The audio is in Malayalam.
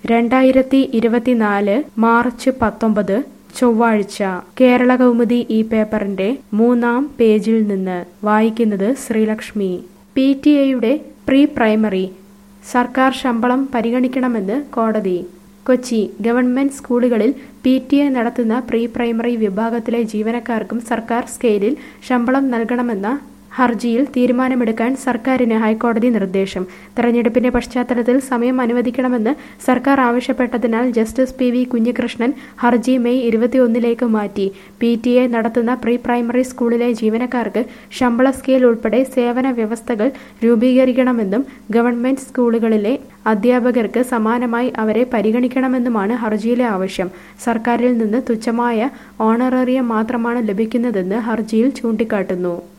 രണ്ടായിരത്തി ഇരുപത്തിനാല് മാർച്ച് പത്തൊമ്പത് ചൊവ്വാഴ്ച കേരള കൗമുദി ഈ പേപ്പറിന്റെ മൂന്നാം പേജിൽ നിന്ന് വായിക്കുന്നത് ശ്രീലക്ഷ്മി പി ടി എയുടെ പ്രീ പ്രൈമറി സർക്കാർ ശമ്പളം പരിഗണിക്കണമെന്ന് കോടതി കൊച്ചി ഗവൺമെന്റ് സ്കൂളുകളിൽ പി ടി എ നടത്തുന്ന പ്രീ പ്രൈമറി വിഭാഗത്തിലെ ജീവനക്കാർക്കും സർക്കാർ സ്കെയിലിൽ ശമ്പളം നൽകണമെന്ന ഹർജിയിൽ തീരുമാനമെടുക്കാൻ സർക്കാരിന് ഹൈക്കോടതി നിർദ്ദേശം തെരഞ്ഞെടുപ്പിന്റെ പശ്ചാത്തലത്തിൽ സമയം അനുവദിക്കണമെന്ന് സർക്കാർ ആവശ്യപ്പെട്ടതിനാൽ ജസ്റ്റിസ് പി വി കുഞ്ഞികൃഷ്ണൻ ഹർജി മെയ് ഇരുപത്തിയൊന്നിലേക്ക് മാറ്റി പി ടി എ നടത്തുന്ന പ്രീ പ്രൈമറി സ്കൂളിലെ ജീവനക്കാർക്ക് ശമ്പള സ്കെയിൽ ഉൾപ്പെടെ സേവന വ്യവസ്ഥകൾ രൂപീകരിക്കണമെന്നും ഗവൺമെന്റ് സ്കൂളുകളിലെ അധ്യാപകർക്ക് സമാനമായി അവരെ പരിഗണിക്കണമെന്നുമാണ് ഹർജിയിലെ ആവശ്യം സർക്കാരിൽ നിന്ന് തുച്ഛമായ ഓണറേറിയം മാത്രമാണ് ലഭിക്കുന്നതെന്ന് ഹർജിയിൽ ചൂണ്ടിക്കാട്ടുന്നു